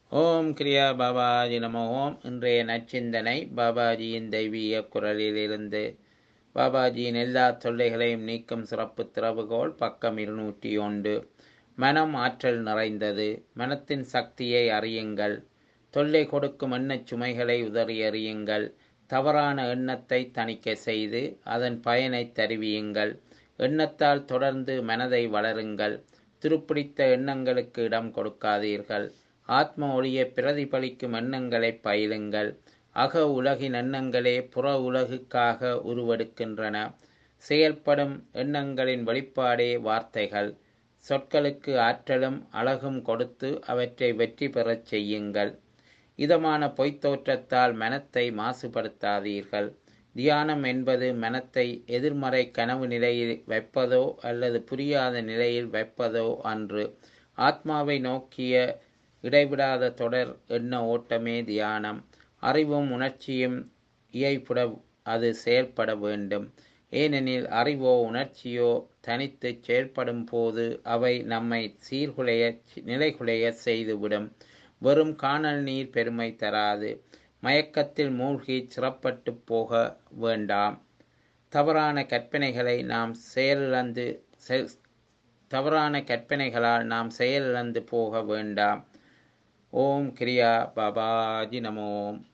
ஓம் கிரியா பாபாஜி நம ஓம் இன்றைய நச்சிந்தனை பாபாஜியின் தெய்வீக குரலிலிருந்து பாபாஜியின் எல்லா தொல்லைகளையும் நீக்கும் சிறப்பு திறவுகோல் பக்கம் இருநூற்றி ஒன்று மனம் ஆற்றல் நிறைந்தது மனத்தின் சக்தியை அறியுங்கள் தொல்லை கொடுக்கும் எண்ணச் சுமைகளை உதறி எறியுங்கள் தவறான எண்ணத்தை தணிக்க செய்து அதன் பயனை தருவியுங்கள் எண்ணத்தால் தொடர்ந்து மனதை வளருங்கள் துருப்பிடித்த எண்ணங்களுக்கு இடம் கொடுக்காதீர்கள் ஆத்ம ஒளியை பிரதிபலிக்கும் எண்ணங்களை பயிலுங்கள் அக உலகின் எண்ணங்களே புற உலகுக்காக உருவெடுக்கின்றன செயல்படும் எண்ணங்களின் வெளிப்பாடே வார்த்தைகள் சொற்களுக்கு ஆற்றலும் அழகும் கொடுத்து அவற்றை வெற்றி பெறச் செய்யுங்கள் இதமான பொய்த்தோற்றத்தால் மனத்தை மாசுபடுத்தாதீர்கள் தியானம் என்பது மனத்தை எதிர்மறை கனவு நிலையில் வைப்பதோ அல்லது புரியாத நிலையில் வைப்பதோ அன்று ஆத்மாவை நோக்கிய இடைவிடாத தொடர் எண்ண ஓட்டமே தியானம் அறிவும் உணர்ச்சியும் இயைப்புட அது செயல்பட வேண்டும் ஏனெனில் அறிவோ உணர்ச்சியோ தனித்து செயல்படும் போது அவை நம்மை சீர்குலைய நிலைகுலைய செய்துவிடும் வெறும் காணல் நீர் பெருமை தராது மயக்கத்தில் மூழ்கி சிறப்பட்டு போக வேண்டாம் தவறான கற்பனைகளை நாம் செயலிழந்து தவறான கற்பனைகளால் நாம் செயலிழந்து போக வேண்டாம் ஓம் கிரியா பாபாஜி நமோம்